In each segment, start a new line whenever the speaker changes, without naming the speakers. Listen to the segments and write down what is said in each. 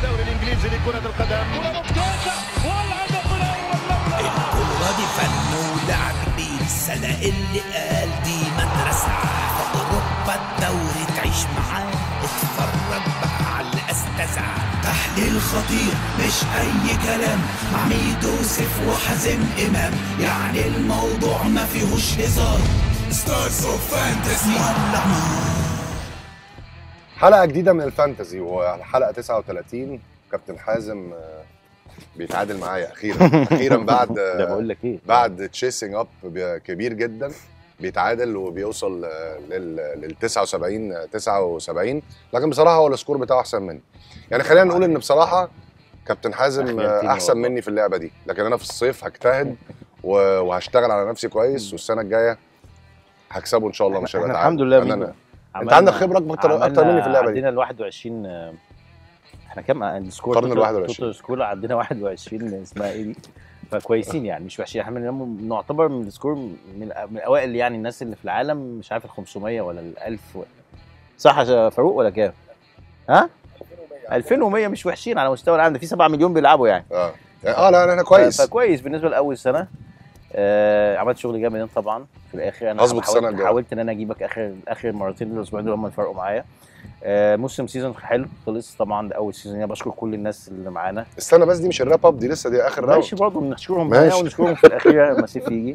الدوري الانجليزي لكرة القدم
الكورة دي فن ولعب بيه السنة اللي قال دي مدرسة في أوروبا الدوري تعيش معاه اتفرج بقى على الأستاذة تحليل خطير مش أي كلام مع ميدو سيف وحازم إمام يعني الموضوع ما فيهوش هزار ستارز اوف فانتسي ولع نار
حلقه جديده من الفانتزي وحلقه 39 كابتن حازم آه، بيتعادل معايا اخيرا اخيرا بعد
ده بقول لك ايه
بعد تشيسنج اب كبير جدا بيتعادل وبيوصل آه، لل لل 79 آه، 79 لكن بصراحه هو السكور بتاعه احسن مني يعني خلينا نقول ان بصراحه كابتن حازم
أخجلتني
آه، احسن
والله.
مني في اللعبه دي لكن انا في الصيف هجتهد و- وهشتغل على نفسي كويس والسنه الجايه هكسبه ان شاء الله مش
احنا
هيبقى
الحمد
تعادل.
لله
أنا-
بيجو.
انت
عملنا-
عندك خبره اكتر اكتر مني في اللعبه دي
عندنا ال 21 آه، احنا كام السكور
قرن ال
توتال-
21.
توتال سكور عندنا 21 اسمها ايه دي فكويسين يعني مش وحشين احنا من- نعتبر من السكور من, من اوائل يعني الناس اللي في العالم مش عارف ال 500 ولا ال 1000 و... صح يا فاروق ولا كام؟ ها؟ 2100 مش وحشين على مستوى العالم ده في 7 مليون بيلعبوا يعني
اه اه لا لا انا كويس
ف- فكويس بالنسبه لاول سنه آه عملت شغل جامد طبعا في الاخر انا
هظبط السنة
حاولت,
الجاية.
حاولت ان انا اجيبك اخر اخر مرتين الاسبوعين دول هم اللي فرقوا معايا آه موسم سيزون حلو خلص طبعا ده اول سيزون انا بشكر كل الناس اللي معانا
استنى بس دي مش الراب اب دي لسه دي اخر راوند
ماشي برضه بنشكرهم
ماشي.
معايا ونشكرهم في الاخير لما سيف يجي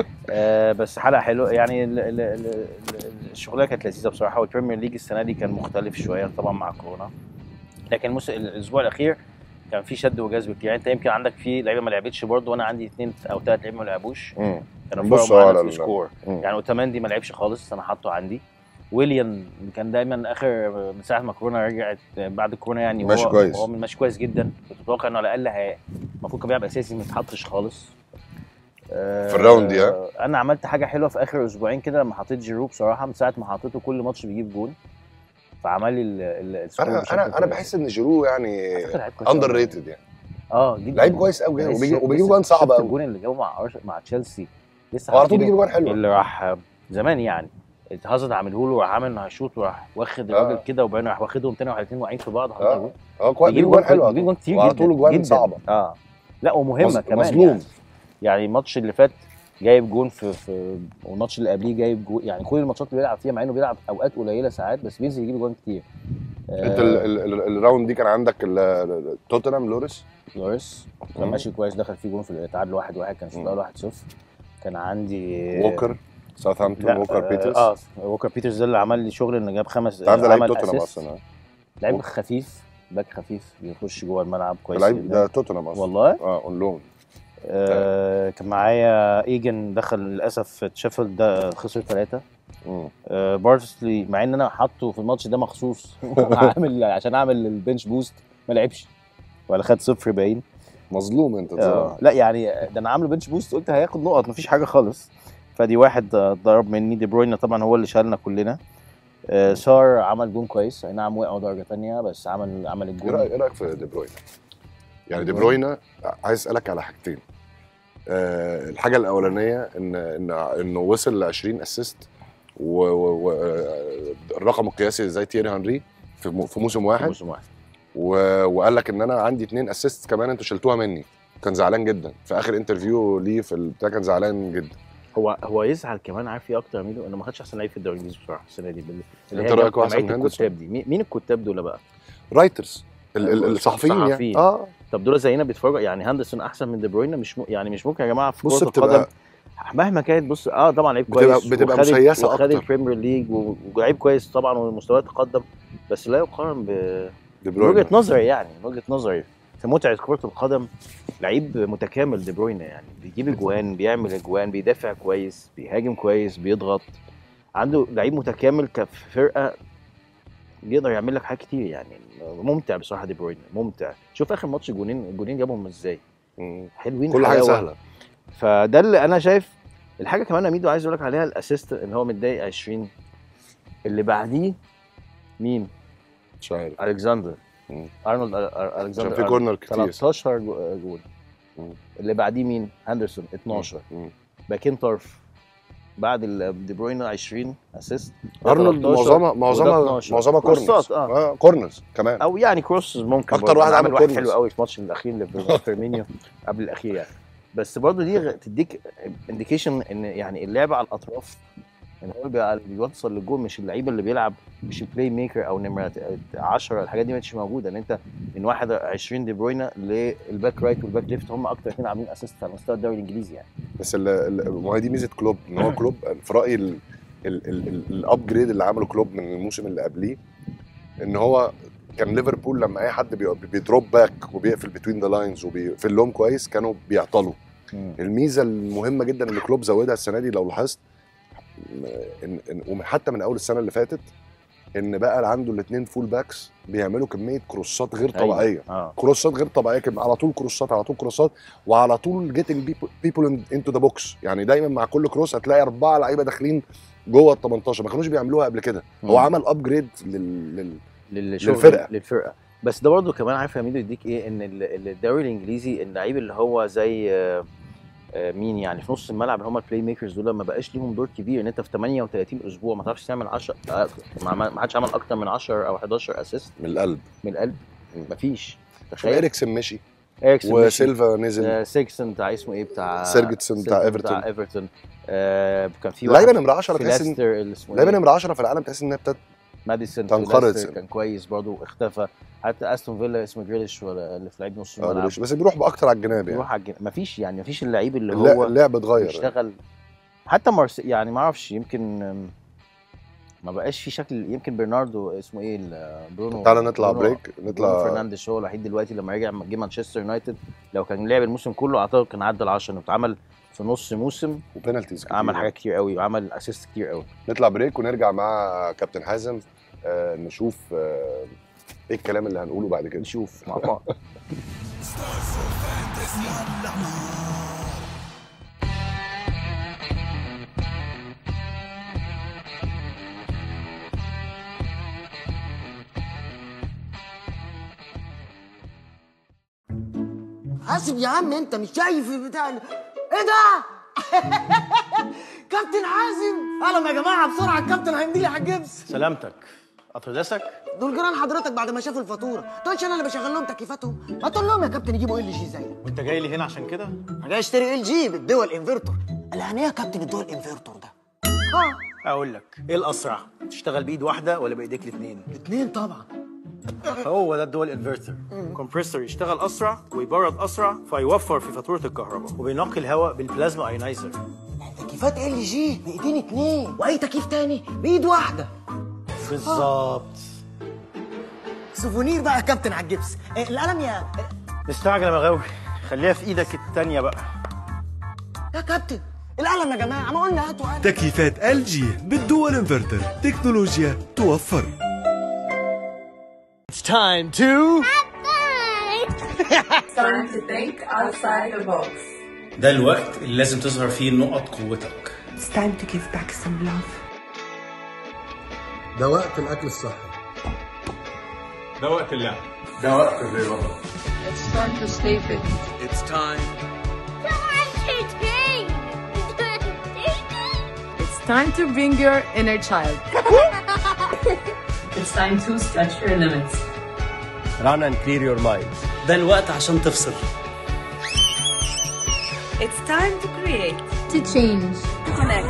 آه بس حلقه حلوه يعني ال- ال- ال- ال- الشغلانه كانت لذيذه بصراحه والبريمير ليج السنه دي كان مختلف شويه طبعا مع كورونا لكن المس... الاسبوع الاخير كان في شد وجذب كتير يعني انت يمكن عندك في لعيبه ما لعبتش برضه وانا عندي اثنين او ثلاث لعيبه ما لعبوش
مم.
كانوا
بصوا
فرقوا معانا
على
في
ال-
السكور
مم.
يعني اوتاماندي ما لعبش خالص انا حاطه عندي ويليام كان دايما اخر من ساعه ما كورونا رجعت بعد كورونا يعني
ماشي
هو
كويس.
هو ماشي كويس جدا كنت متوقع انه على الاقل هي- المفروض كان بيلعب اساسي ما يتحطش خالص آه،
في الراوند دي، ها؟
انا عملت حاجه حلوه في اخر اسبوعين كده لما حطيت جيرو بصراحه من ساعه ما حطيته كل ماتش بيجيب جون فعمل لي ال- ال- السكور
انا
بشكل
انا انا
كويس.
بحس ان جيرو يعني
على فكرة لعيب كويس
اندر
أوي.
ريتد يعني
اه جدا
لعيب كويس قوي
لسه-
وبيجيب وبيجيب
لسه
جوان صعبه
شفت
قوي
الجون اللي جابه مع أرس... مع تشيلسي لسه
هو على طول
حاطينه.
بيجيب جوان حلوه
اللي راح زمان يعني هازارد عامله له راح عامل انه هيشوط وراح واخد
آه.
الراجل كده وبعدين راح واخدهم تاني واحد اتنين واقعين في بعض حاطط
آه.
جون.
اه كويس
بيجيب
بيجيب جوان حلوه
بيجيب جون كتير
وعلى
جدا
طول جوان
جدا.
صعبه
اه لا ومهمه
مظ-
كمان
مظلوم.
يعني. يعني الماتش اللي فات جايب جون في في والماتش اللي قبليه جايب جون يعني كل الماتشات اللي بيلعب فيها مع انه بيلعب اوقات قليله ساعات بس بينزل يجيب جون كتير
انت ال- ال- ال- الراوند دي كان عندك ال- ال- توتنهام لوريس
لوريس كان
مم.
ماشي كويس دخل فيه جون في التعادل 1 1 كان في
مم.
الاول 1 0 كان عندي
ووكر ساوثهامبتون
لا،
ووكر بيترز
اه ووكر بيترز ده اللي عمل لي شغل انه جاب خمس
انت عارف ده لعيب
عمل
توتنهام
assist.
اصلا
لعيب
ووكر.
خفيف باك خفيف بيخش جوه الملعب كويس
لعيب
جدا.
ده توتنهام اصلا
والله
اه اون لون
آه كان معايا ايجن دخل للاسف تشيفيلد ده خسر ثلاثه آه بارسلي مع ان انا حاطه في الماتش ده مخصوص عامل عشان اعمل البنش بوست ما لعبش ولا خد صفر باين
مظلوم انت
آه
بصراحه
لا يعني ده انا عامله بنش بوست قلت هياخد نقط مفيش حاجه خالص فدي واحد آه، ضرب مني دي بروين طبعا هو اللي شالنا كلنا آه سار عمل جون كويس اي نعم وقعوا درجه تانية بس عمل عمل
ايه
الجون
رايك إيه رأيك في دي بروين يعني دي
دي
بروين عايز اسالك على حاجتين آه الحاجه الاولانيه ان ان انه وصل ل 20 اسيست والرقم القياسي زي تيري هنري في مو- في موسم
في
واحد
موسم واحد
و- وقال لك ان انا عندي اتنين اسيست كمان انتوا شلتوها مني كان زعلان جدا في اخر انترفيو ليه في البتاع كان زعلان جدا
هو هو يزعل كمان عارف ايه اكتر ميدو انه ما خدش احسن لعيب في الدوري الانجليزي بصراحه السنه دي بال... اللي
انت
هي
رأيك هو أحسن
جمعية
من هندرسون؟
الكتاب دي مين مين الكتاب دول بقى؟
رايترز ال- ال- الصحفيين يعني
الصحفيين.
اه
طب دول زينا بيتفرجوا يعني هندرسون احسن من دي بروين مش م... يعني مش ممكن يا جماعه في
بص
كره
بتبقى
القدم مهما كانت بص اه طبعا لعيب
بتبقى-
كويس
بتبقى
وخد-
مسيسة
وخد
أكتر.
البريمير ليج و- ولعيب كويس طبعا ومستواه تقدم بس لا يقارن ب...
دي
من
بروين
وجهه نظري يعني من وجهه نظري في متعه كره القدم لعيب متكامل دي بروين يعني بيجيب اجوان بيعمل اجوان بيدافع كويس بيهاجم كويس بيضغط عنده لعيب متكامل كفرقه يقدر يعمل لك حاجات كتير يعني ممتع بصراحه دي بروين ممتع شوف اخر ماتش جونين الجونين جابهم ازاي
مم.
حلوين
كل حاجه
حلاوة.
سهله
فده اللي انا شايف الحاجه كمان يا ميدو عايز اقول لك عليها الاسيست اللي هو متضايق 20 اللي بعديه مين؟
مش عارف
الكسندر
مم.
ارنولد أ- أ-
عشان
الكسندر
في كورنر كتير
13 جو- جول
مم.
اللي بعديه مين؟ هاندرسون 12
مم.
باكين طرف بعد ال- دي بروين 20 اسيست
ارنولد
13
معظمها معظمها
وده 12.
معظمها كورنرز
كورسات، آه.
اه كورنرز كمان
او يعني كروس ممكن
أكتر
برضه.
واحد
عمل
عمل
واحد
كورنرز.
حلو قوي في الماتش الاخير لفيرمينيو قبل الاخير يعني بس برضه دي غ- تديك انديكيشن ان يعني اللعب على الاطراف ان هو بيبقى اللي بيوصل للجول مش اللعيبه اللي بيلعب مش البلاي ميكر او نمره 10 الحاجات دي مش موجوده ان انت من 21 دي بروينا للباك رايت والباك ليفت هم اكتر اثنين عاملين اسيست على مستوى الدوري الانجليزي يعني
بس ال- ال- ما هي دي ميزه كلوب ان هو كلوب في رايي ال- ال- ال- ال- الابجريد اللي عمله كلوب من الموسم اللي قبليه ان هو كان ليفربول لما اي حد بي- بيدروب باك وبيقفل بتوين ذا لاينز وبيقفل لهم كويس كانوا بيعطلوا الميزه المهمه جدا اللي كلوب زودها السنه دي لو لاحظت إن إن وحتى من اول السنه اللي فاتت ان بقى عنده الاثنين فول باكس بيعملوا كميه كروسات غير
أيوة.
طبيعيه
اه
كروسات غير طبيعيه كده على طول كروسات على طول كروسات وعلى طول جيتنج بيبول انتو ذا بوكس يعني دايما مع كل كروس هتلاقي اربعه لعيبه داخلين جوه ال 18 ما كانوش بيعملوها قبل كده هو
مم.
عمل ابجريد لل... لل...
للشغل
للفرقة.
للفرقه بس ده برضه كمان عارف يا ميدو يديك ايه ان ال- الدوري الانجليزي اللعيب اللي هو زي آه، آه، مين يعني في نص الملعب اللي هم البلاي ميكرز دول ما بقاش ليهم دور كبير ان انت في 38 اسبوع ما تعرفش تعمل 10 آه، ما ما حدش عمل اكتر من 10 او 11 اسيست
من القلب
من القلب
مم.
مفيش
عشان
تخيل
اريكسن مشي
اريكسن مشي.
وسيلفا نزل
آه، سيكسون بتاع اسمه ايه بتاع
سيرجتسون بتاع
سيرجتسون
إيفرتون.
بتاع ايفرتون آه كان في
لعيبه
واحد
نمره 10
في
تحس ان
ليستر اللي اسمه
لعيبه
إيه؟
نمره 10 في العالم تحس انها ابتدت
ماديسون في
تنقرض.
ليستر كان كويس برضه اختفى حتى استون فيلا اسمه جريليش ولا اللي في لعيب نص
آه،
الملعب
بس بيروح باكتر على الجناب يعني
يروح على الجن... مفيش يعني مفيش اللعيب اللي
الل-
هو
اللعب اتغير
بيشتغل حتى مارس يعني ما اعرفش يمكن أم، ما بقاش في شكل يمكن برناردو اسمه ايه ال- برونو
تعالى نطلع
برونو-
بريك
برونو
نطلع
فرنانديز هو الوحيد دلوقتي لما رجع جه مانشستر يونايتد لو كان لعب الموسم كله اعتقد كان عدى ال 10 انه اتعمل في نص موسم
وبينالتيز كتير.
عمل حاجات كتير قوي وعمل اسيست كتير قوي
نطلع بريك ونرجع مع كابتن حازم آه نشوف آه ايه الكلام اللي هنقوله بعد كده
نشوف مع بعض
حاسب يا عم انت مش شايف بتاع ال- ايه ده؟ كابتن حازم اهلا يا جماعه بسرعه الكابتن هيمضي لي على الجبس
سلامتك قطر دسك
دول جيران حضرتك بعد ما شافوا الفاتوره تقولش انا اللي بشغل لهم تكييفاتهم ما تقول لهم يا كابتن يجيبوا ال جي زيك
وانت جاي لي هنا عشان كده
انا جاي اشتري ال جي بالدول انفرتور قال يعني ايه يا كابتن الدول انفرتور ده؟ اه
اقول لك ايه الاسرع تشتغل بايد واحده ولا بايديك الاثنين
الاثنين طبعا
هو ده الدول انفرتر كومبريسور يشتغل اسرع ويبرد اسرع فيوفر في فاتوره الكهرباء وبينقي الهواء بالبلازما ايونايزر
تكييفات ال جي بايدين اتنين واي تكييف تاني بايد واحده
بالظبط
سوفونير بقى يا كابتن على الجبس إيه القلم يا
مستعجل يا مغاوي خليها في ايدك التانية بقى
يا كابتن القلم يا جماعه ما قلنا هاتوا قلم
تكييفات ال جي بالدول انفرتر تكنولوجيا توفر
It's time to
Time to think outside the box.
ده الوقت اللي لازم تظهر فيه نقط قوتك
It's time to give back some love.
ده وقت الاكل الصحي
It's time to stay fit. It's time to bring your inner child. it's time to stretch your limits.
run and clear your mind
ده الوقت عشان تفصل
It's time to create.
to change.
To connect.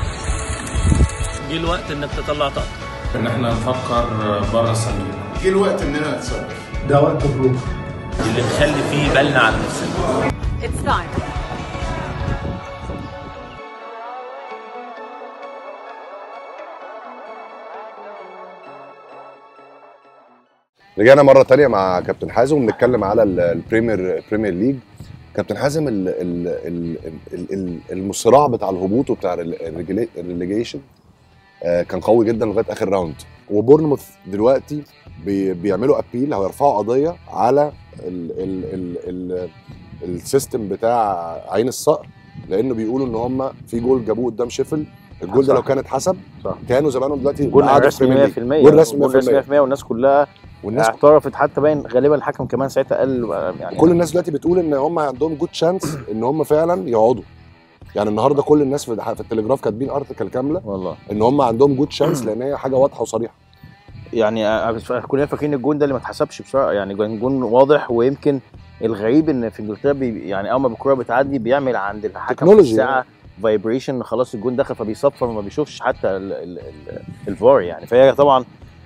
جه الوقت انك تطلع طاقتك ان احنا نفكر بره الصندوق
جه الوقت اننا نتصرف
اللي نخلي فيه بالنا على نفسنا
It's time.
رجعنا مره تانية مع كابتن حازم وبنتكلم على ال- البريمير بريمير ليج كابتن حازم ال- ال- ال- ال- ال- المصراع بتاع الهبوط وبتاع الريليجيشن كان قوي جدا لغايه اخر راوند وبورنموث دلوقتي بي- بيعملوا ابيل او يرفعوا قضيه على ال ال ال ال السيستم بتاع عين الصقر لانه بيقولوا ان هم في جول جابوه قدام شيفل الجول ده
صح.
لو كان اتحسب
صح.
كانوا زمانهم دلوقتي
جول
قعدوا في
رسمي
بريمير
100%
ليج. جول رسمي 100%
100% والناس كلها
والناس
اعترفت حتى باين غالبا الحكم كمان ساعتها قال يعني
كل الناس دلوقتي بتقول ان هم عندهم جود شانس ان هم فعلا يقعدوا يعني النهارده كل الناس في في التليجراف كاتبين ارتكل كامله
والله
ان هم عندهم جود شانس لان هي حاجه واضحه وصريحه
يعني آه، كلنا فاكرين الجون ده اللي ما اتحسبش بسرعه يعني كان جون واضح ويمكن الغريب ان في انجلترا بي يعني اول ما الكوره بتعدي بيعمل عند الحكم في
تكنولوجي
الساعه فايبريشن خلاص الجون دخل فبيصفر وما بيشوفش حتى ال- ال- ال- الفار يعني فهي طبعا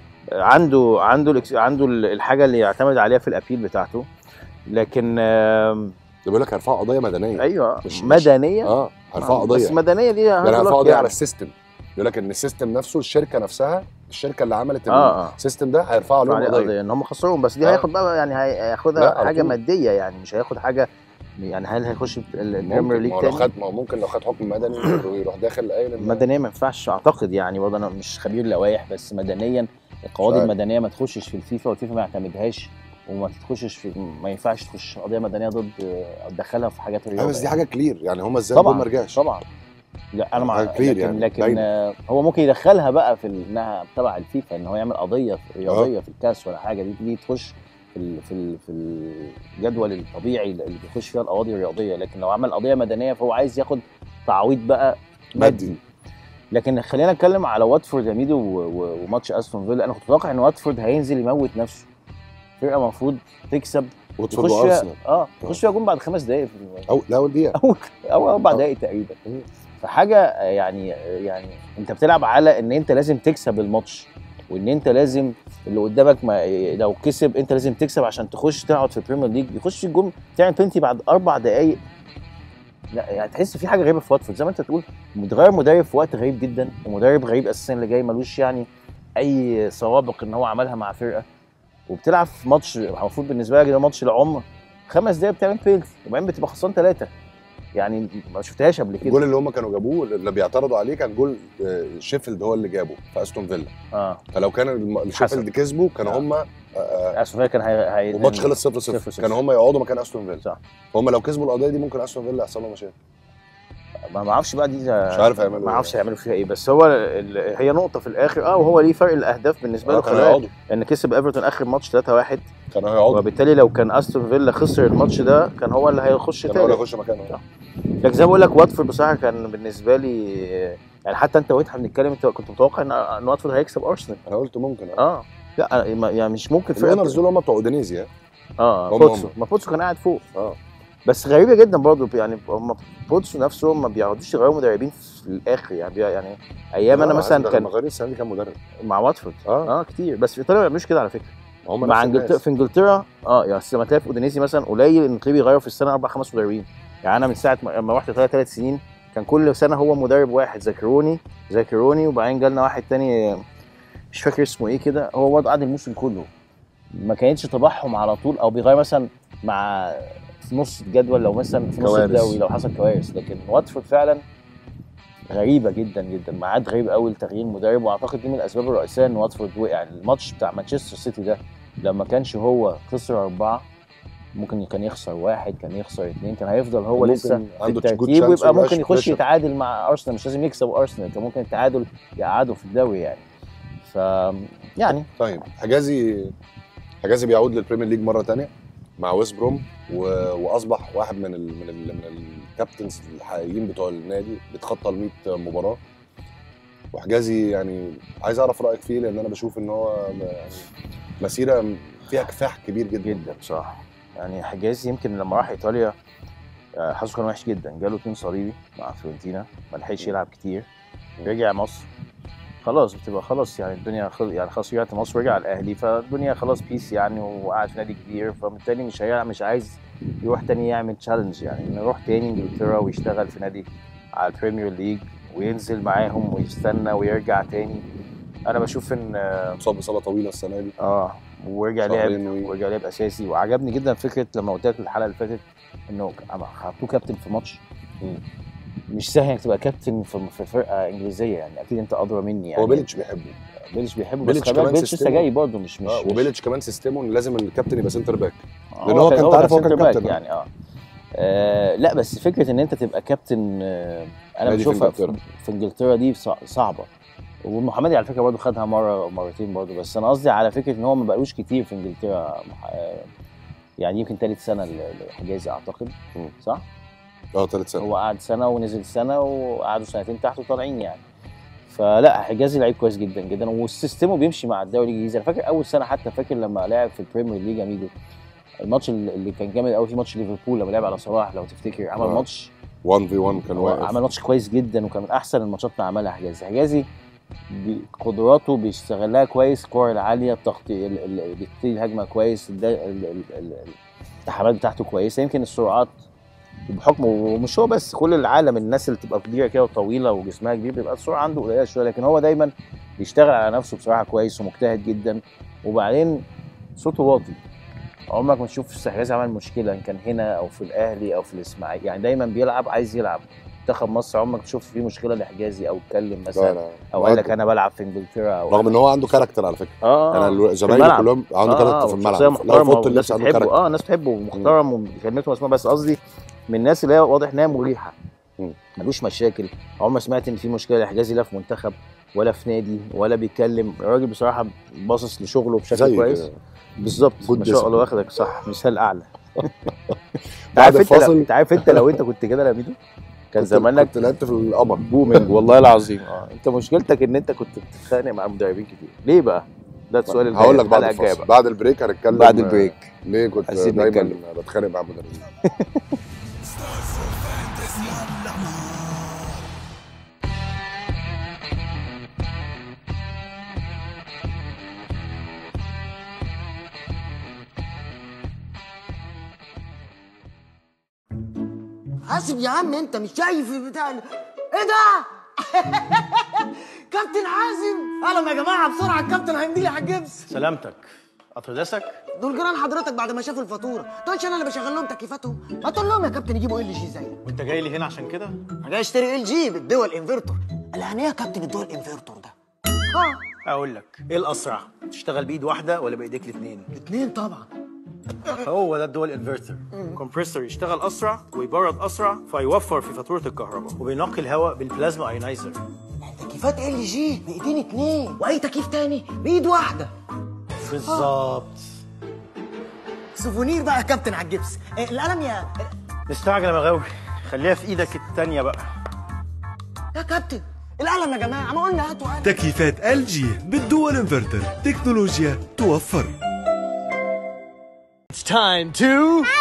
عنده عنده الإكس- عنده ال- الحاجه اللي يعتمد عليها في الابيل بتاعته لكن آم،
ده بيقول لك هيرفعوا قضيه مدنيه
ايوه
مش- مش-
مدنيه
اه هيرفعوا
آه،
قضيه
بس مدنيه دي
يعني
هارد
هيرفعوا
لك
قضيه على
يعني.
السيستم بيقول لك ان السيستم نفسه الشركه نفسها الشركه اللي عملت
آه، آه.
السيستم ده هيرفعوا عليهم
عليه
قضيه
قضيه ان هم خسروهم بس دي
آه.
هياخد بقى يعني هي-
لا،
هياخدها
على
حاجه
طول.
ماديه يعني مش هياخد حاجه يعني هل هيخش البريمير
ممكن
ليج
ما هو لو
تاني؟
خد ما هو ممكن لو خد حكم مدني ويروح داخل قايل إن-
مدنيا ما ينفعش اعتقد يعني برضه انا مش خبير لوائح بس مدنيا القواضي
صحيح.
المدنيه ما تخشش في الفيفا والفيفا ما يعتمدهاش وما تخشش في ما ينفعش تخش قضيه مدنيه ضد او تدخلها في حاجات
اه
الرياضه
بس دي
يعني.
حاجه كلير يعني هم ازاي الجول
طبعا
ما رجعش
طبعا لا انا مع
حاجة كلير
لكن,
يعني،
لكن
باينة.
آه، هو ممكن يدخلها بقى في ال- انها تبع الفيفا ان هو يعمل قضيه رياضيه في الكاس ولا حاجه دي دي تخش في ال في ال في الجدول الطبيعي اللي بيخش فيها القواضي الرياضيه لكن لو عمل قضيه مدنيه فهو عايز ياخد تعويض بقى مادي
مادي
لكن خلينا نتكلم على واتفورد يا ميدو و- و- وماتش استون فيلا انا كنت متوقع ان واتفورد هينزل يموت نفسه فرقه المفروض تكسب
واتفورد
يخش فيها
وارسنال
اه يخش فيها جون بعد خمس دقائق في الم-
او لا اول دقيقه
او او اربع
آه.
دقائق تقريبا
مم.
فحاجه يعني يعني انت بتلعب على ان انت لازم تكسب الماتش وان انت لازم اللي قدامك ما لو كسب انت لازم تكسب عشان تخش تقعد في البريمير ليج يخش الجون تعمل بنتي بعد اربع دقائق لا يعني تحس في حاجه غريبه في واتفورد زي ما انت تقول متغير مدرب في وقت غريب جدا ومدرب غريب اساسا اللي جاي ملوش يعني اي سوابق ان هو عملها مع فرقه وبتلعب في ماتش المفروض بالنسبه لك ده ماتش العمر خمس دقايق بتعمل بيلتي وبعدين بتبقى خسران ثلاثه يعني ما شفتهاش قبل كده
الجول اللي هم كانوا جابوه اللي بيعترضوا عليه كان جول آه، شيفيلد هو اللي جابه في استون فيلا
اه
فلو كان الم- شيفيلد كسبوا كانوا
آه.
هم
استون فيلا كان هي... هي...
والماتش خلص 0
صفر
0
صفر.
كانوا هم يقعدوا مكان استون فيلا
صح
فهم لو كسبوا القضيه دي ممكن استون فيلا يحصل لهم مشاكل
ما ما اعرفش بقى دي
مش عارف هيعملوا
ما
إيه.
اعرفش هيعملوا فيها ايه بس هو ال... هي نقطه في الاخر اه وهو ليه فرق الاهداف بالنسبه
آه،
له
كانوا
خلي بالك
هيقعدوا
ان كسب ايفرتون اخر ماتش 3 1
كانوا هيقعدوا
وبالتالي لو كان استون فيلا خسر الماتش ده كان هو اللي هيخش
كان هو اللي
تاني
يخش مكانه
لكن زي ما بقول لك واتفورد بصراحه كان بالنسبه لي يعني حتى انت وانت بنتكلم انت كنت متوقع ان ان واتفورد هيكسب ارسنال
انا قلت ممكن اه
اه لا ما- يعني مش ممكن فرقه
الاونرز دول هم بتوع اودينيزيا
اه
هم
بوتسو
هم.
ما بوتسو كان قاعد فوق
اه
بس غريبه جدا برضه يعني هم بوتسو نفسهم ما بيقعدوش يغيروا مدربين في الاخر يعني بي- يعني ايام انا
آه،
مثلا
عايز-
كان
المغربي السنه دي كان مدرب
مع واتفورد
اه
اه كتير بس في ايطاليا ما بيعملوش كده على فكره
هم
مع
نفس
انجلترا
الناس.
في انجلترا اه يعني لما تلاقي في اودينيزي مثلا قليل ان تلاقيه بيغيروا في السنه اربع خمس مدربين يعني انا من ساعه ما لما رحت ايطاليا ثلاث سنين كان كل سنه هو مدرب واحد زاكروني زاكروني وبعدين جالنا واحد تاني مش فاكر اسمه ايه كده هو برضه قعد الموسم كله ما كانتش طبعهم على طول او بيغير مثلا مع في نص الجدول لو مثلا في نص
كوارث.
الدوري لو حصل كوارث لكن واتفورد فعلا غريبه جدا جدا ميعاد غريب قوي لتغيير مدرب واعتقد دي من الاسباب الرئيسيه ان واتفورد وقع الماتش بتاع مانشستر سيتي ده لما كانش هو خسر اربعه ممكن كان يخسر واحد كان يخسر اثنين كان هيفضل هو
ممكن
لسه في
عنده good
الترتيب
chance
ويبقى
ومبقاش
ممكن يخش
pressure.
يتعادل مع ارسنال مش لازم يكسب ارسنال كان ممكن التعادل يقعده في الدوري يعني ف يعني
طيب حجازي حجازي بيعود للبريمير ليج مره تانية مع ويست بروم و... واصبح واحد من ال... من ال... من الكابتنز الحقيقيين بتوع النادي بيتخطى ال 100 مباراه وحجازي يعني عايز اعرف رايك فيه لان انا بشوف ان هو يعني مسيره فيها كفاح كبير جدا
جدا بصراحه يعني حجازي يمكن لما راح ايطاليا آه، حظه كان وحش جدا جاله اتنين صليبي مع فيورنتينا ما لحقش يلعب كتير رجع مصر خلاص بتبقى خلاص يعني الدنيا خل... يعني خلاص رجعت مصر ورجع الاهلي فالدنيا خلاص بيس يعني وقاعد في نادي كبير فبالتالي مش هي... مش عايز يروح تاني يعمل تشالنج يعني انه يروح تاني انجلترا ويشتغل في نادي على البريمير ليج وينزل معاهم ويستنى ويرجع تاني انا بشوف ان آه،
مصاب اصابه طويله السنه دي
اه ورجع لعب
شهرين و-
ورجع لعب اساسي وعجبني جدا فكره لما قلت لك الحلقه اللي فاتت انه حطوه كابتن في ماتش
مم.
مش سهل انك تبقى كابتن في في فرقه انجليزيه يعني اكيد انت ادرى مني يعني
هو بيليتش بيحبه
بيليتش بيحبه بس
بيليتش
خلي بالك
كمان
بيليتش لسه
سيستمه.
جاي برضه مش مش
اه
مش-
وبيليتش كمان سيستمه ان لازم الكابتن يبقى سنتر باك
آه،
لأن هو كان
كان
تعرف هو كان
سنتر باك
كابتن.
يعني اه آه، لا بس فكره ان انت تبقى كابتن آه انا
نادي في
بشوفها في,
إنجلترا.
في انجلترا دي صع- صعبه ومحمدي على فكره برضه خدها مره او مرتين برضه بس انا قصدي على فكره ان هو ما بقالوش كتير في انجلترا مح- آه، يعني يمكن ثالث سنه ل- لحجازي اعتقد
مم.
صح؟
اه ثالث سنه
هو قعد سنه ونزل سنه وقعدوا سنتين تحت وطالعين يعني فلا حجازي لعيب كويس جدا جدا وسيستمه بيمشي مع الدوري الانجليزي انا فاكر اول سنه حتى فاكر لما لعب في البريمير ليج اميجو الماتش اللي كان جامد قوي في ماتش ليفربول لما لعب على صلاح لو تفتكر عمل
آه.
ماتش
1 في 1 كان
هو
واقف
عمل ماتش كويس جدا وكان من احسن الماتشات اللي عملها حجازي حجازي بي- قدراته بيستغلها كويس الكور العاليه التغطيه ال- ال- بيغطي الهجمه كويس الد- ال- ال- ال- الالتحامات بتاعته كويسه يمكن السرعات بحكم ومش هو بس كل العالم الناس اللي تبقى كبيره كده وطويله وجسمها كبير بيبقى السرعه عنده قليله شويه لكن هو دايما بيشتغل على نفسه بصراحه كويس ومجتهد جدا وبعدين صوته واطي عمرك ما تشوف حجازي عمل مشكله ان كان هنا او في الاهلي او في الاسماعيلي يعني دايما بيلعب عايز يلعب منتخب مصر عمرك تشوف فيه مشكله لحجازي او اتكلم
لا
مثلا
لا
او قال لك انا بلعب في انجلترا او
رغم ان هو عنده كاركتر على فكره
اه
انا
آه.
الو-
في
زمايلي
الملعب.
كلهم عنده كاركتر في
شخصية
الملعب لا
محترمة
في اوضه
والناس
اللبس عنده
بتحبه
كاركتر
اه الناس بتحبه ومحترم وكلمته مسموعه بس قصدي من الناس اللي هي واضح انها مريحه
مم.
ملوش مشاكل عمر ما سمعت ان في مشكله لحجازي لا في منتخب ولا في نادي ولا بيتكلم الراجل بصراحه باصص لشغله بشكل
زي
كويس
كده.
بالظبط
Good
ما شاء الله
discipline.
واخدك صح مثال اعلى انت
بعد
عارف انت لو
الفاصل
انت عارف انت لو انت كنت كده يا ميدو كان
كنت-
زمانك
كنت لعبت في القمر
بومينج والله العظيم اه انت مشكلتك ان انت كنت بتتخانق مع المدربين كتير ليه بقى؟ ده السؤال اللي
هقول لك بعد
الحلقة الجاية
الفاصل
بقى.
بعد البريك هنتكلم
بعد البريك
ليه كنت
عايزين
دايما
نتكلم.
بتخانق مع المدربين
حاسب يا عم انت مش شايف بتاع ال- ايه ده كابتن حازم اهلا يا جماعه بسرعه الكابتن هيمضي لي على الجبس
سلامتك قطر دسك
دول جيران حضرتك بعد ما شافوا الفاتوره تقولش انا اللي بشغل لهم تكييفاتهم ما تقول لهم يا كابتن يجيبوا ال جي زي
وانت جاي لي هنا عشان كده
انا جاي اشتري ال جي بالدول انفرتور قال يعني ايه يا كابتن الدول انفرتور ده اه
اقول لك ايه الاسرع تشتغل بايد واحده ولا بايديك الاثنين
اتنين طبعا
هو ده الدول انفرتر كومبريسور يشتغل اسرع ويبرد اسرع فيوفر في فاتوره الكهرباء وبينقي الهواء بالبلازما ايونايزر
تكييفات ال جي بايدين اتنين واي تكييف تاني بايد واحده
بالظبط
سوفونير بقى يا كابتن على الجبس إيه القلم يا
مستعجل يا مغاوي خليها في ايدك التانية بقى
يا كابتن القلم يا جماعه ما قلنا هاتوا قلم
تكييفات ال جي بالدول انفرتر تكنولوجيا توفر
It's time to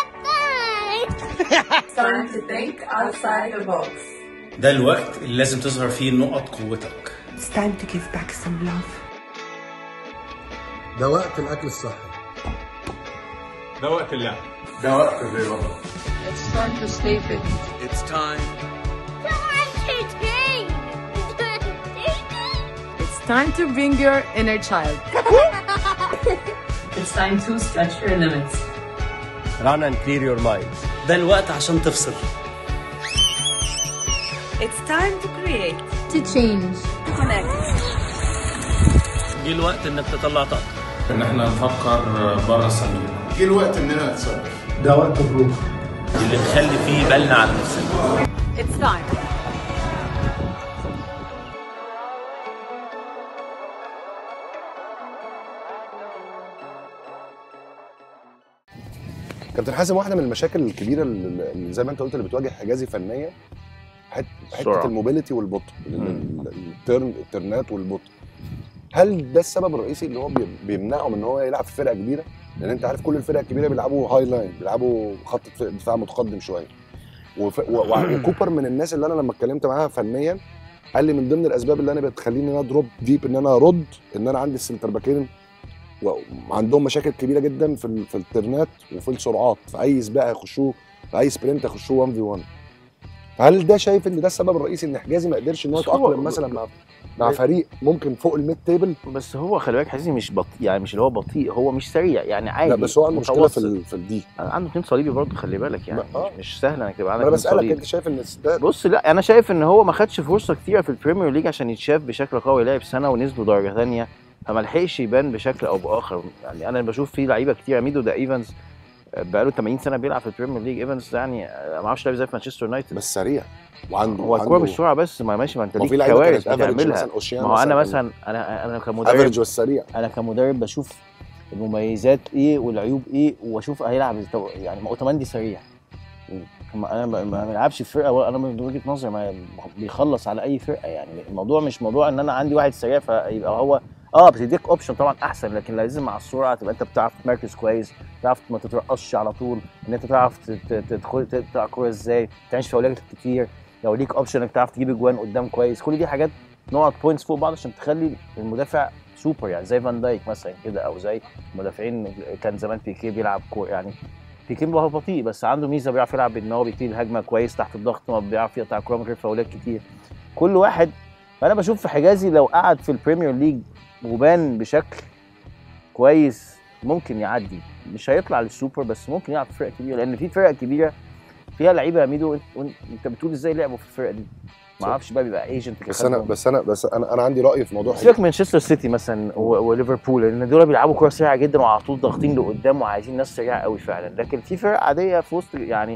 Time to think outside the box.
ده الوقت اللي لازم تظهر فيه نقط قوتك
It's time to give back some love.
ده وقت الاكل الصحي
ده وقت اللعب
ده وقت الرياضه
It's time to stay fit.
It's time
It's time to bring your inner child. it's time to stretch your limits.
run and clear your mind
ده الوقت عشان تفصل
It's time to create. To change. To connect.
جه الوقت انك تطلع طاقتك ان احنا نفكر بره الصندوق
جه الوقت اننا نتصرف ده وقت الروح
اللي نخلي فيه بالنا على نفسنا
It's time.
كابتن حازم واحده من المشاكل الكبيره اللي اللي زي ما انت قلت اللي بتواجه حجازي فنيا حت- حته
السرعة.
الموبيليتي والبطء ال- ال- الترن الترنات والبطء هل ده السبب الرئيسي اللي هو بي- بيمنعه من ان هو يلعب في فرقه كبيره لان انت عارف كل الفرق الكبيره بيلعبوا هاي لاين بيلعبوا خط دف- دفاع متقدم شويه وف... و... و... وكوبر من الناس اللي انا لما اتكلمت معاها فنيا قال لي من ضمن الاسباب اللي انا بتخليني ان انا دروب ديب ان انا ارد ان انا عندي السنتر باكين وعندهم مشاكل كبيره جدا في ال- في الترنات وفي السرعات في اي سباق يخشوه في اي سبرنت يخشوه 1 في 1 فهل ده شايف ان ده السبب الرئيسي ان حجازي ما قدرش ان هو
بس هو-
يتاقلم مثلا مع مع فريق ممكن فوق الميد تيبل
بس هو خلي بالك حازم مش بطيء يعني مش اللي هو بطيء هو مش سريع يعني عادي
لا بس هو عنده مشكله في
متوسط.
ال- في الدي
عنده اتنين صليبي برضه خلي بالك يعني
ما- آه.
مش, مش سهل انك تبقى عندك
انا
اتنين
بسالك
صليبي.
انت شايف ان ده
بص لا انا شايف ان هو ما خدش فرصه كتيره في البريمير ليج عشان يتشاف بشكل قوي لعب سنه ونزلوا درجه ثانيه فما لحقش يبان بشكل او باخر يعني انا بشوف في لعيبه كتير ميدو ده ايفنز بقاله 80 سنه بيلعب في البريمير ليج ايفنز ده يعني ما اعرفش لعب ازاي في مانشستر يونايتد
بس سريع وعنده
هو الكوره
عنده-
مش سرعه بس ما ماشي ما انت
ما في
ليك
لعيبه
كوارث
كانت افريج
بتعملها
مثلا اوشيان
ما هو انا مثلا انا انا كمدرب
افريج والسريع
انا كمدرب بشوف المميزات ايه والعيوب ايه واشوف هيلعب إزاي. يعني ما اوتوماندي سريع ما انا ما ما بلعبش في فرقه ولا- انا من وجهه نظري ما بيخلص على اي فرقه يعني الموضوع مش موضوع ان انا عندي واحد سريع فيبقى هو اه بتديك اوبشن طبعا احسن لكن لازم مع السرعه تبقى انت بتعرف تمركز كويس تعرف ما تترقصش على طول ان انت تعرف ت- ت- تدخل تقطع كوره ازاي ما تعملش فاولات كتير لو ليك اوبشن انك تعرف تجيب اجوان قدام كويس كل دي حاجات نقط بوينتس فوق بعض عشان تخلي المدافع سوبر يعني زي فان دايك مثلا كده او زي مدافعين كان زمان بيكيه بيلعب كوره يعني بيكيه هو بطيء بس عنده ميزه بيعرف يلعب ان هو بيبتدي الهجمه كويس تحت الضغط ما بيعرف يقطع كوره من غير فاولات كتير كل واحد فانا بشوف في حجازي لو قعد في البريمير ليج وبان بشكل كويس ممكن يعدي مش هيطلع للسوبر بس ممكن يلعب في فرقه كبيره لان في فرق كبيره فيها لعيبه يا ميدو انت, انت بتقول ازاي لعبوا في الفرقه دي ما اعرفش بقى بيبقى ايجنت
بس انا بس انا بس انا انا عندي راي في موضوع
سيبك من مانشستر سيتي مثلا و- وليفربول لان دول بيلعبوا كوره سريعه جدا وعلى طول ضاغطين لقدام وعايزين ناس سريعه قوي فعلا لكن في فرق عاديه في وسط يعني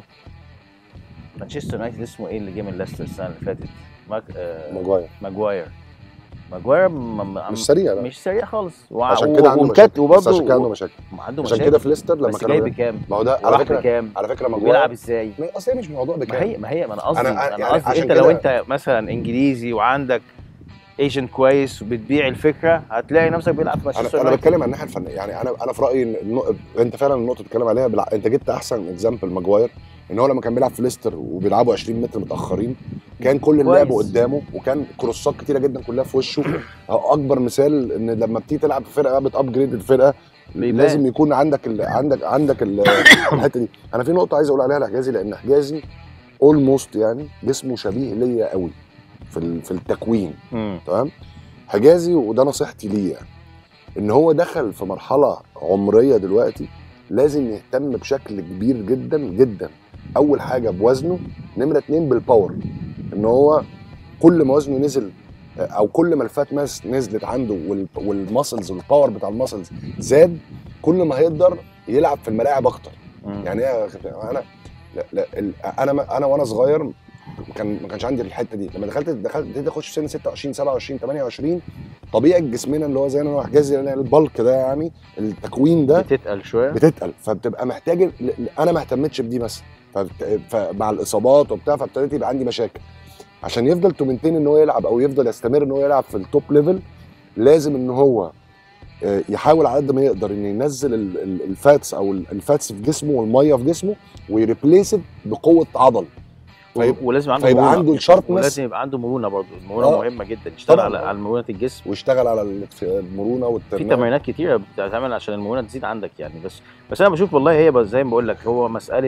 مانشستر يونايتد اسمه ايه اللي جه من ليستر السنه اللي فاتت ماك آه
ماجواير
ماجواير ماجواير م- م-
مش سريع لا.
مش سريع خالص وع-
عشان كده عنده
ومكت-
مشاكل بس
وبرضه
عشان كده عنده مشاكل
عنده
عشان
مشاكل
كده في ليستر لما
بس
كانوا
جاي بكام؟
ما هو ده على
وراح
فكره
بكام؟
على فكره
وبيلعب
ماجواير
ازاي؟
ما اصل هي مش موضوع
ما
بكام
هي ما هي ما انا قصدي
أنا-
انا,
يعني
قصدي
عشان
انت لو
كده-
انت مثلا انجليزي وعندك ايجنت كويس وبتبيع الفكره هتلاقي نفسك بيلعب في مانشستر
انا انا
يونايتد.
بتكلم عن الناحيه الفنيه يعني انا انا في رايي ان النق- انت فعلا النقطه اللي بتتكلم عليها بالع... انت جبت احسن اكزامبل ماجواير ان هو لما كان بيلعب في ليستر وبيلعبوا 20 متر متاخرين كان كل اللعب
كويس.
قدامه وكان كروسات كتيره جدا كلها في وشه أو اكبر مثال ان لما بتيجي تلعب في فرقه بتابجريد الفرقه
بيبان.
لازم يكون عندك ال... عندك عندك ال... الحته دي انا في نقطه عايز اقول عليها لحجازي لان حجازي اولموست يعني جسمه شبيه ليا قوي في ال... في التكوين
مم.
تمام حجازي وده نصيحتي ليه يعني ان هو دخل في مرحله عمريه دلوقتي لازم يهتم بشكل كبير جدا جدا اول حاجه بوزنه نمره اتنين بالباور ان هو كل ما وزنه نزل او كل ما الفات ماس نزلت عنده وال- والماسلز والباور بتاع الماسلز زاد كل ما هيقدر يلعب في الملاعب اكتر
مم.
يعني ايه يا خ- انا لا لا ال- انا انا وانا صغير كان ما كانش عندي الحته دي لما دخلت دخلت ابتديت اخش في سن 26 27 28 طبيعه جسمنا اللي هو زي انا حجازي يعني البلك ده يعني التكوين ده
بتتقل شويه
بتتقل فبتبقى محتاج ل- ل- انا ما اهتمتش بدي مثلا فبت- فمع الاصابات وبتاع فابتديت يبقى عندي مشاكل عشان يفضل تومنتين ان هو يلعب او يفضل يستمر ان هو يلعب في التوب ليفل لازم ان هو آه، يحاول على قد ما يقدر ان ينزل ال- ال- الفاتس او ال- الفاتس في جسمه والميه في جسمه ويريبليس بقوه عضل فيبقى-
ولازم عنده
فيبقى
مرونة.
عنده الشاربنس
ولازم يبقى عنده مرونه برضه المرونه
آه.
مهمه جدا يشتغل
طبعاً.
على على مرونه الجسم
ويشتغل على ال- المرونه
في
والترنات
تمرينات كتيره بتتعمل عشان المرونه تزيد عندك يعني بس بس انا بشوف والله هي بس زي ما بقول لك هو مساله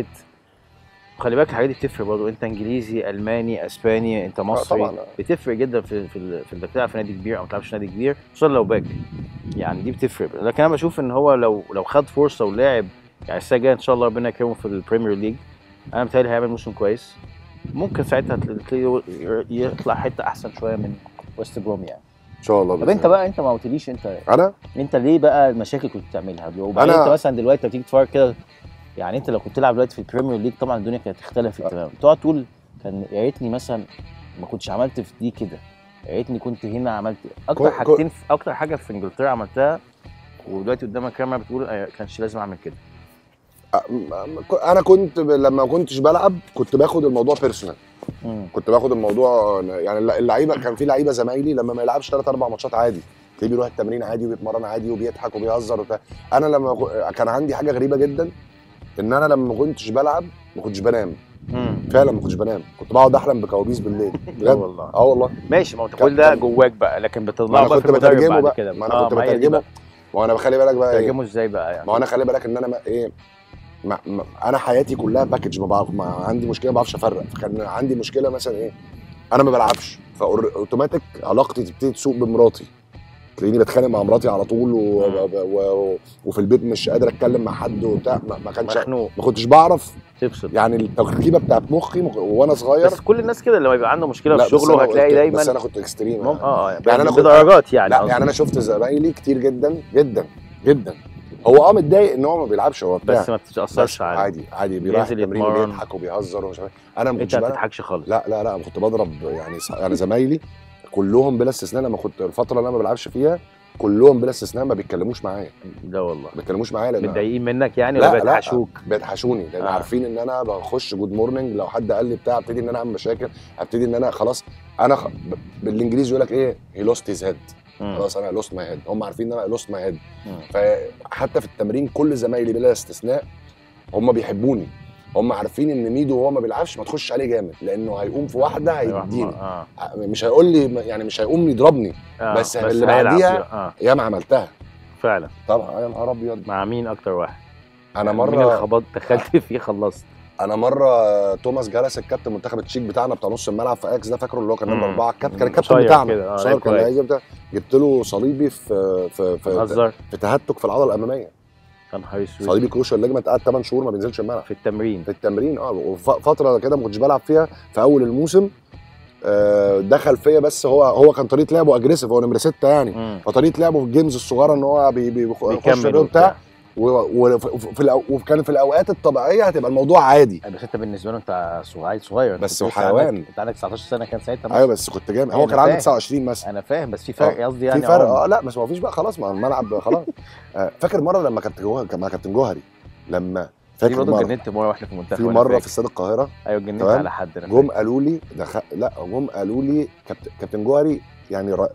خلي بالك الحاجات دي بتفرق برضه انت انجليزي الماني اسباني انت مصري
طبعاً.
بتفرق جدا في في ال- في انك تلعب في نادي كبير او ما تلعبش في نادي كبير خصوصا لو باك يعني دي بتفرق لكن انا بشوف ان هو لو لو خد فرصه ولعب يعني السنه الجايه ان شاء الله ربنا يكرمه في البريمير ليج انا متهيألي هيعمل موسم كويس ممكن ساعتها تلاقيه يطلع حته احسن شويه من ويست بروم يعني
ان شاء الله
طب
بإذن
انت
الله.
بقى انت ما قلتليش انت
انا
انت ليه بقى المشاكل كنت بتعملها وبعدين
أنا-
انت مثلا دلوقتي بتيجي تتفرج كده يعني انت لو كنت تلعب دلوقتي في البريمير ليج طبعا الدنيا كانت اختلفت تماما تقعد تقول كان يا ريتني مثلا ما كنتش عملت في دي كده يا ريتني كنت هنا عملت اكتر
كو-
حاجتين في اكتر حاجه في انجلترا عملتها ودلوقتي قدامك كاميرا بتقول اه، كانش لازم اعمل كده
انا كنت ب- لما ما كنتش بلعب كنت باخد الموضوع بيرسونال
مم.
كنت باخد الموضوع يعني الل- اللعيبه كان في لعيبه زمايلي لما ما يلعبش ثلاث اربع ماتشات عادي تلاقيه بيروح التمرين عادي وبيتمرن عادي وبيضحك وبيهزر وبتاع انا لما كو- كان عندي حاجه غريبه جدا ان انا لما ما كنتش بلعب ما كنتش بنام
مم.
فعلا ما كنتش بنام كنت بقعد احلم بكوابيس بالليل
لا
بجد
والله
اه والله
ماشي ما هو
كان-
كل ده
كان-
جواك بقى لكن
ما
بتطلعه
انا
بقى
كنت
في المدرب
بترجمه
بعد
بقى
كده
ما انا كنت
اه، هي دي
بترجمه
بقى.
ما انا بخلي بالك بقى ايه
ترجمه ازاي بقى يعني
ما هو انا خلي بالك ان انا ما ايه ما ما انا حياتي كلها باكج ما بعرف ما عندي مشكله ما بعرفش افرق فكان عندي مشكله مثلا ايه انا ما بلعبش فاوتوماتيك علاقتي تبتدي تسوء بمراتي تلاقيني بتخانق مع مراتي على طول و... و... و... وفي البيت مش قادر اتكلم مع حد وبتاع ما, ما كانش
مخنوق
ما كنتش بعرف
تفصل
يعني التركيبه بتاعت مخي مخ... وانا صغير
بس كل الناس كده لما يبقى عنده مشكله
لا،
في
بس
شغله
أنا
هتلاقي
كنت-
دايما
بس انا كنت اكستريم
مم... اه اه
يعني أنا
يعني
كنت-
بدرجات يعني
لا
قصدي.
يعني انا شفت زمايلي كتير جدا جدا جدا هو اه متضايق ان هو ما بيلعبش هو بتاع
بس ما بتتاثرش
بس
عليه
عادي عادي بيروح
بينزل
التمرين
يتمرن.
وبيضحك وبيهزر ومش عارف إيه. انا ما
انت
كنتش
ما
بلعب
بتضحكش خالص
لا لا لا أنا كنت بضرب يعني ص- يعني زمايلي كلهم بلا استثناء لما كنت الفتره اللي انا ما بلعبش فيها كلهم بلا استثناء ما بيتكلموش معايا
لا والله
ما بيتكلموش معايا لان
متضايقين منك يعني
لا
ولا
لا
بيتحشوك
بيتحشوني لان
آه.
آه. عارفين ان انا بخش جود مورنينج لو حد قال لي بتاع ابتدي ان انا اعمل مشاكل ابتدي ان انا خلاص انا خ... ب- بالانجليزي يقول لك ايه هي لوست هيز هيد
مم.
خلاص انا لوست ماي هيد هم عارفين ان انا لوست ماي هيد
مم.
فحتى في التمرين كل زمايلي بلا استثناء هم بيحبوني هم عارفين ان ميدو وهو ما بيلعبش ما تخش عليه جامد لانه هيقوم في واحده هيديني
اه
مش هيقول لي يعني مش هيقوم يضربني
آه.
بس اللي
هيلعب
بعديها-
فيها. اه
ياما عملتها
فعلا
طبعا يا نهار ابيض
مع مين اكتر واحد؟
انا
مين اللي
مره
خبطت دخلت فيه خلصت
انا مره توماس جلس الكابتن منتخب التشيك بتاعنا بتاع نص الملعب في اكس ده فاكره اللي هو كان نمبر
مم.
اربعه الكابتن كان الكابتن
قصير
بتاعنا
كده، آه،
قصير
لعيب
كان
كويس.
لعيب بتاع جبت له صليبي في في في,
بتهزر
في تهتك في العضله الاماميه
يا نهار اسود
صليبي كروشال ليجمنت قعد 8 شهور ما بينزلش الملعب
في التمرين
في التمرين اه وفتره كده ما كنتش بلعب فيها في اول الموسم آه، دخل فيا بس هو هو كان طريقه لعبه اجريسيف هو نمره سته يعني
مم.
فطريقه لعبه في الجيمز الصغيره ان هو بي- بي- بيخش
بيكمل
بتاع
وبتاع.
وفي الأو- وكان في الاوقات الطبيعيه هتبقى الموضوع عادي
بس انت بالنسبه له انت صغير صغير
بس
كنت لسه
وحيوان.
عندك- انت عندك 19 سنه كان ساعتها
ايوه بس كنت جامد هو
أنا
كان عنده
فاهم.
29 مثلا
انا فاهم بس في فرق
آه.
قصدي يعني
في فرق
عمر.
اه لا بس ما فيش بقى خلاص ما الملعب خلاص آه، فاكر مره لما كابتن جوهري كان مع كابتن جوهري لما
في
فاكر
برضه
مره
اتجننت مره واحنا في المنتخب
في
أنا
مره
فاكر.
في استاد القاهره
ايوه اتجننت
تمام؟
على حد انا
جم
فاكر.
قالوا لي دخل لا جم قالوا لي كابتن كابتن جوهري يعني ر...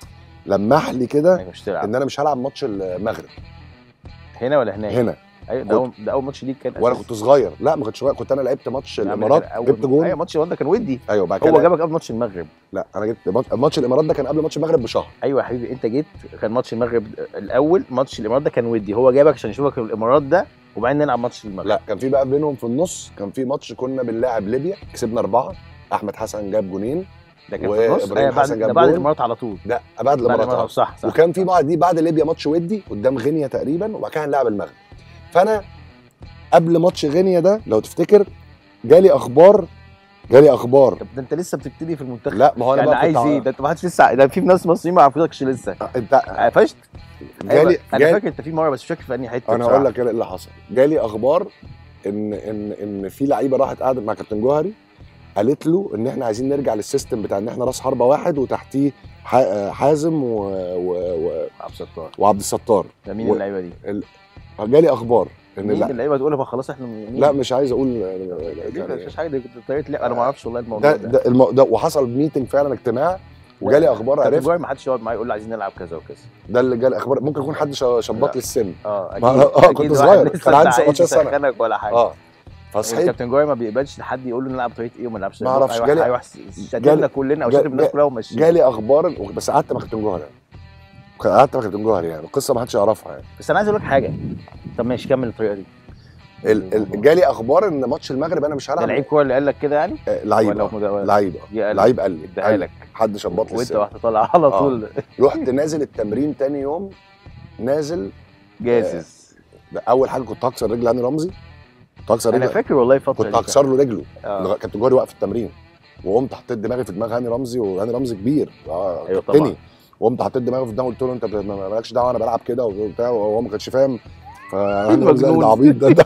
لمح لي كده
انك مش تلعب
ان انا مش هلعب ماتش المغرب
هنا ولا هناك؟
هنا
ايوه ده اول ده اول ماتش ليك كان
وانا
أساسي.
كنت صغير لا ما كنتش صغير كنت انا لعبت ماتش
يا عم ده
الامارات
كان أول-
جبت جون
ايوه ماتش الواد ده كان ودي
ايوه بعد كده
هو جابك قبل ماتش المغرب
لا انا جبت ماتش- ماتش الامارات ده كان قبل ماتش المغرب بشهر
ايوه يا حبيبي انت جيت كان ماتش المغرب الاول ماتش الامارات ده كان ودي هو جابك عشان يشوفك الامارات ده وبعدين نلعب ماتش المغرب
لا كان في بقى بينهم في النص كان في ماتش كنا بنلاعب ليبيا كسبنا اربعه احمد حسن جاب جونين
ده كان في النص
وإبراهيم
أيوة بعد
حسن
ده
جاب
بعد
جون.
الامارات على طول
ده بعد
بعد
الامارات
الامارات
آه.
صح صح
وكان في بعد دي بعد ليبيا ماتش ودي قدام غينيا تقريبا وبعد كده هنلعب المغرب فانا قبل ماتش غينيا ده لو تفتكر جالي اخبار جالي اخبار
طب ده انت لسه بتبتدي في المنتخب
لا ما هو انا
يعني
بقى
عايز
كنت
ايه
ع-
ده انت ما حدش لسه ده في ناس مصريين ما عرفوكش لسه
انت
قفشت
جالي
أيوة، انا
جالي
فاكر انت في مره بس مش فاكر في انهي حته
انا
بصراحة.
هقول لك ايه اللي حصل جالي اخبار ان ان ان في لعيبه راحت قعدت مع كابتن جوهري قالت له ان احنا عايزين نرجع للسيستم بتاع ان احنا راس حربه واحد وتحتيه ح- حازم و... و... و...
عبد الستار
وعبد الستار
ده مين
و-
اللعيبه دي؟
جالي اخبار ان
مين
لا,
اللعيبه تقولها بقى خلاص احنا مين؟
لا مش عايز اقول
دي
يعني
مفيش حاجه دي كنت طريقه لعب انا ما اعرفش والله الموضوع
ده ده, المو... ده وحصل ميتنج فعلا اجتماع وجالي اخبار
عرفت
عرفت
ما حدش يقعد معايا يقول لي عايزين نلعب كذا وكذا
ده اللي جالي اخبار ممكن يكون حد ش- شبط
لا.
لي السن
اه اكيد
ما أنا- آه،
أكيد
كنت
واحد
صغير،
لسه
كان عندي
أنت عايز
17 سنة.
يسخنك ولا حاجه
اه فصحيت
كابتن جوي ما بيقبلش لحد يقول له نلعب طريقه ايه وما نلعبش
ما أعرفش، جالي-
جالي شدنا
جالي-
كلنا او
جا-
شدنا الناس
جا-
كلها ومشينا
جالي اخبار بس قعدت مع كابتن جوهري يعني قعدت مع كابتن جوهري يعني القصه ما حدش يعرفها يعني
بس انا عايز اقول لك حاجه طب ماشي كمل الطريقه دي
ال... ال... جالي اخبار ان ماتش المغرب انا مش
ده
هلعب
لعيب كوره اللي قال لك كده يعني
آه، لعيب
ولا
آه،
مد- ولا-
لعيب آه.
جه قال
لعيب قال لي
اداها
قال-
لك
حد شبط لي
وانت
السن
رحت طالع على
آه.
طول
رحت نازل التمرين تاني يوم نازل
جاهز
ده اول حاجه كنت هكسر رجل هاني رمزي كنت هكسر
انا
رجل
فاكر والله الفتره
كنت
دي
هكسر له رجله
آه.
لغا- كابتن جوهري واقف في التمرين وقمت حطيت دماغي في دماغ هاني رمزي وهاني رمزي كبير اه
أيوة
كابتني
طبعا.
وقمت حطيت دماغي في دماغه قلت له انت بت- ما- مالكش دعوه انا بلعب كده وبتاع وهو ما كانش فاهم فهاني رمزي قال
مجنون.
ده عبيط ده ده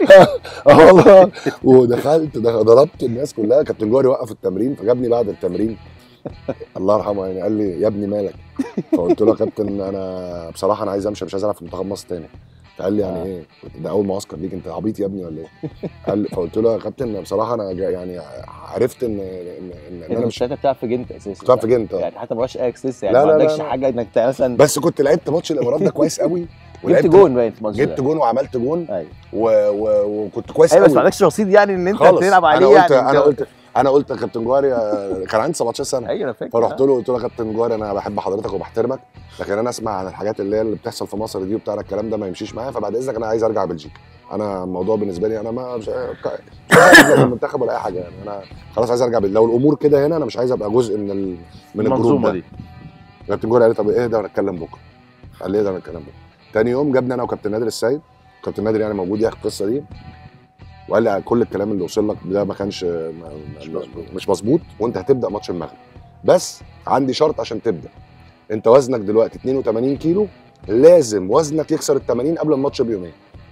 اه والله ودخلت ده- ضربت الناس كلها كابتن جوهري وقف التمرين فجابني بعد التمرين الله يرحمه يعني قال لي يا ابني مالك فقلت له يا كابتن انا بصراحه انا عايز امشي مش عايز العب في منتخب مصر تاني فقال لي يعني
آه.
ايه قلت ده اول معسكر ليك انت عبيط يا ابني ولا ايه قال لي فقلت له يا كابتن بصراحه انا جا- يعني عرفت ان ان ان, إن
انت
انا
كنت
مش
ساعتها بتلعب في جنت اساسا
كنت بلعب في جنت آه.
يعني حتى ما بقاش اكس لسه يعني
لا،
ما
لا، لا،
عندكش
لا.
حاجه انك ت- مثلا
بس كنت لعبت ماتش الامارات ده كويس قوي
جبت
ولعبت
جون باين في الماتش
جبت
ده.
جون وعملت جون
ايوه
و... و... وكنت كويس
ايوه بس ما
قوي
عندكش رصيد يعني ان انت
خالص
تلعب عليه
انا قلت
يعني
انا
أنت-
قلت انا قلت يا كابتن جوهري آه، كان عندي 17 سنه
ايوه انا فاكر
فرحت له قلت له يا كابتن جوهري انا بحب حضرتك وبحترمك لكن انا اسمع عن الحاجات اللي هي اللي بتحصل في مصر دي وبتاع الكلام ده ما يمشيش معايا فبعد اذنك انا عايز ارجع بلجيكا انا الموضوع بالنسبه لي انا ما مش مش عايز أبقى في المنتخب ولا اي حاجه يعني انا خلاص عايز ارجع بلجيكا لو الامور كده هنا انا مش عايز ابقى جزء من ال... من الجروب
المنظومه
ده
دي
كابتن جوهري قال لي طب اهدى ونتكلم بكره قال لي اهدى ونتكلم بكره تاني يوم جابني انا وكابتن نادر السيد كابتن نادر يعني موجود يحكي القصه دي وقال لي كل الكلام اللي وصل لك ده ما كانش ما- ما- مش مظبوط وانت هتبدا ماتش المغرب بس عندي شرط عشان تبدا انت وزنك دلوقتي 82 كيلو لازم وزنك يكسر ال 80 قبل الماتش بيومين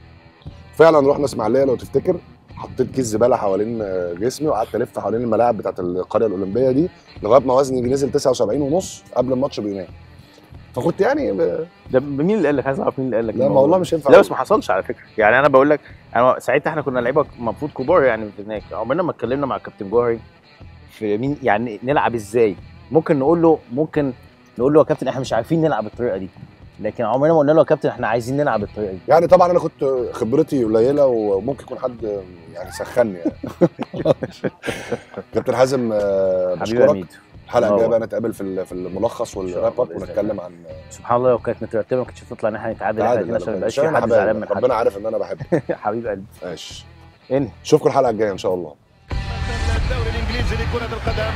فعلا رحنا اسماعيليه لو تفتكر حطيت كيس زباله حوالين آه، جسمي وقعدت الف حوالين الملاعب بتاعت القريه الاولمبيه دي لغايه ما وزني نزل 79 ونص قبل الماتش بيومين فكنت يعني ب...
ده مين اللي قال لك عايز اعرف مين اللي قال لك
لا ما
الموضوع
والله
ده.
مش ينفع
لا
أقول.
بس ما حصلش على فكره يعني انا بقول لك انا ساعتها احنا كنا لعيبه المفروض كبار يعني في هناك عمرنا ما اتكلمنا مع الكابتن جوهري في مين يعني نلعب ازاي ممكن نقول له ممكن نقول له يا كابتن احنا مش عارفين نلعب بالطريقه دي لكن عمرنا ما قلنا له يا كابتن احنا عايزين نلعب بالطريقه دي
يعني طبعا انا كنت خبرتي قليله وممكن يكون حد يعني سخني يعني كابتن حازم آه،
حبيبي يا
بشكرك
ميدو
الحلقه
آه
الجايه
والله.
بقى نتقابل في ال- في الملخص
شاء الله
والراب اب
بإذن
ونتكلم عن
سبحان الله لو كانت مترتبه ما كانتش هتطلع ان احنا نتعادل احنا
تعادل
الاثنين عشان ما
لا،
يبقاش
لا،
في
أنا
حد
حبايب.
زعلان من حد
ربنا عارف ان انا بحبك
حبيب قلبي
ماشي
ان
اشوفكم الحلقه الجايه ان شاء الله
الدوري الانجليزي لكرة القدم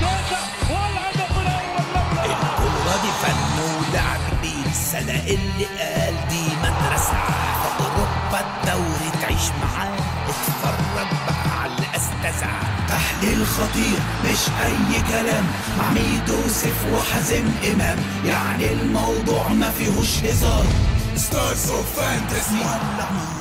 الكورة دي فن ولعب بيه السنة اللي قال دي مدرسة أوروبا الدوري تعيش معاه اتفرج بقى على الأستاذة تحليل خطير مش أي كلام مع ميدو سيف وحازم إمام يعني الموضوع ما فيهوش هزار ستارز اوف فانتسي